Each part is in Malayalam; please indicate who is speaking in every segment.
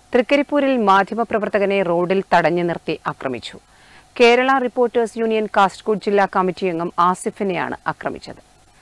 Speaker 1: തൃക്കരിപ്പൂരിൽ മാധ്യമപ്രവർത്തകനെ റോഡിൽ തടഞ്ഞു നിർത്തി ആക്രമിച്ചു കേരള റിപ്പോർട്ടേഴ്സ് യൂണിയൻ കാസർഗോഡ് ജില്ലാ കമ്മിറ്റി അംഗം ആസിഫിനെയാണ് ആക്രമിച്ചത്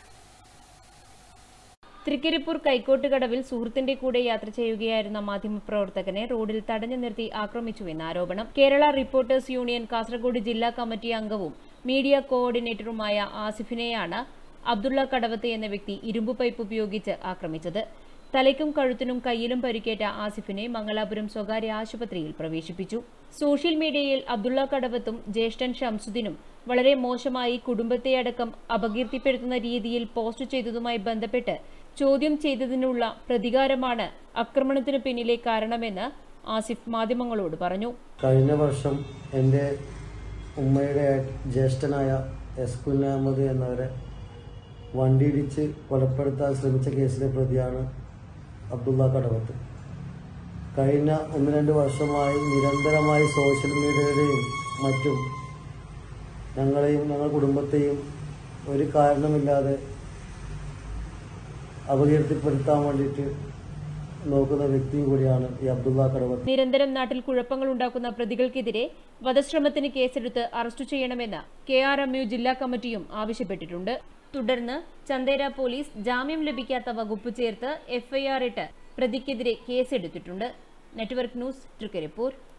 Speaker 2: തൃക്കരിപ്പൂർ കൈക്കോട്ടുകടവിൽ സുഹൃത്തിന്റെ കൂടെ യാത്ര ചെയ്യുകയായിരുന്ന മാധ്യമപ്രവർത്തകനെ റോഡിൽ തടഞ്ഞു നിർത്തി ആക്രമിച്ചുവെന്ന് ആരോപണം കേരള റിപ്പോർട്ടേഴ്സ് യൂണിയൻ കാസർഗോഡ് ജില്ലാ കമ്മിറ്റി അംഗവും മീഡിയ കോർഡിനേറ്ററുമായ ആസിഫിനെയാണ് അബ്ദുള്ള കടവത്ത് എന്ന വ്യക്തി ഇരുമ്പു പൈപ്പ് ഉപയോഗിച്ച് ആക്രമിച്ചത് തലയ്ക്കും കഴുത്തിനും കയ്യിലും പരിക്കേറ്റ ആസിഫിനെ മംഗലാപുരം സ്വകാര്യ ആശുപത്രിയിൽ പ്രവേശിപ്പിച്ചു സോഷ്യൽ മീഡിയയിൽ അബ്ദുള്ള കടവത്തും ജ്യേഷ്ഠൻ ഷംസുദ്ദീനും വളരെ മോശമായി കുടുംബത്തെയടക്കം അപകീർത്തിപ്പെടുത്തുന്ന രീതിയിൽ പോസ്റ്റ് ചെയ്തതുമായി ബന്ധപ്പെട്ട് ചോദ്യം ചെയ്തതിനുള്ള പ്രതികാരമാണ് ആക്രമണത്തിനു പിന്നിലെ കാരണമെന്ന് ആസിഫ് മാധ്യമങ്ങളോട് പറഞ്ഞു
Speaker 3: കഴിഞ്ഞ വർഷം എൻ്റെ ഉമ്മയുടെ ജ്യേഷ്ഠനായ എസ് കുഞ്ഞഹമ്മദ് എന്നവരെ വണ്ടിയിടിച്ച് കൊലപ്പെടുത്താൻ ശ്രമിച്ച കേസിലെ പ്രതിയാണ് അബ്ദുള്ള കടവത്ത് കഴിഞ്ഞ ഒന്ന് രണ്ട് വർഷമായി നിരന്തരമായി സോഷ്യൽ മീഡിയയുടെയും മറ്റും ഞങ്ങളെയും ഞങ്ങളുടെ കുടുംബത്തെയും ഒരു കാരണമില്ലാതെ അപകീർത്തിപ്പെടുത്താൻ വേണ്ടിയിട്ട് നോക്കുന്ന വ്യക്തിയും കൂടിയാണ് ഈ അബ്ദുള്ള കടവത്ത്
Speaker 2: നിരന്തരം നാട്ടിൽ കുഴപ്പങ്ങൾ ഉണ്ടാക്കുന്ന പ്രതികൾക്കെതിരെ വധശ്രമത്തിന് കേസെടുത്ത് അറസ്റ്റ് ചെയ്യണമെന്ന് കെ ആർ എം യു ജില്ലാ കമ്മിറ്റിയും ആവശ്യപ്പെട്ടിട്ടുണ്ട് തുടർന്ന് ചന്ദേര പോലീസ് ജാമ്യം ലഭിക്കാത്ത വകുപ്പ് ചേർത്ത് എഫ്ഐആർ ഇട്ട് പ്രതിക്കെതിരെ കേസെടുത്തിട്ടുണ്ട് നെറ്റ്വർക്ക് ന്യൂസ് തൃക്കരിപ്പൂർ